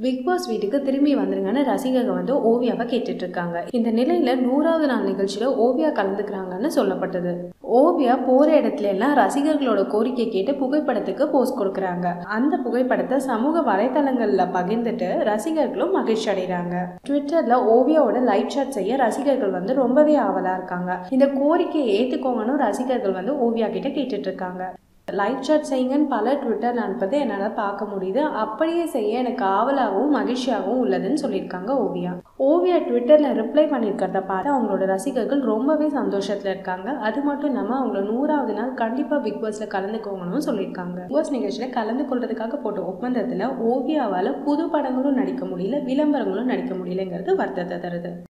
big pass வீட்டுக்கு திரும்பி வந்துருங்கன்னு ரசிகர்கள் வந்து ஓவியாவை கேட்டுட்டு இருக்காங்க இந்த நிலையில நூறாவது நாள் நிகழ்ச்சியில ஓவியா கலந்துக்கிறாங்கன்னு சொல்லப்பட்டது ஓவியா போற இடத்துல எல்லாம் ரசிகர்களோட கோரிக்கை கேட்டு புகைப்படத்துக்கு போஸ்ட் கொடுக்குறாங்க அந்த புகைப்படத்தை சமூக வலைதளங்கள்ல பகிர்ந்துட்டு ரசிகர்களும் மகிழ்ச்சி அடைகிறாங்க ட்விட்டர்ல ஓவியாவோட லைட் ஷாட் செய்ய ரசிகர்கள் வந்து ரொம்பவே ஆவலா இருக்காங்க இந்த கோரிக்கையை ஏத்துக்கோங்கன்னு ரசிகர்கள் வந்து ஓவியா கிட்ட கேட்டுட்டு இருக்காங்க லைட் ஷாட் செய்யுங்கன்னு பல ட்விட்டர் அனுப்பதை என்னால் பார்க்க முடியுது அப்படியே செய்ய எனக்கு ஆவலாகவும் மகிழ்ச்சியாகவும் உள்ளதுன்னு சொல்லியிருக்காங்க ஓவியா ஓவியா ட்விட்டரில் ரிப்ளை பண்ணியிருக்கிறத பார்த்து அவங்களோட ரசிகர்கள் ரொம்பவே சந்தோஷத்தில் இருக்காங்க அது மட்டும் இல்லாமல் அவங்கள நூறாவது நாள் கண்டிப்பாக பிக் பாஸில் கலந்துக்கோங்கன்னு சொல்லியிருக்காங்க பிக் பாஸ் நிகழ்ச்சியில் கலந்து கொள்றதுக்காக போட்ட ஒப்பந்தத்தில் ஓவியாவால் புது படங்களும் நடிக்க முடியல விளம்பரங்களும் நடிக்க முடியலங்கிறது வருத்தத்தை தருது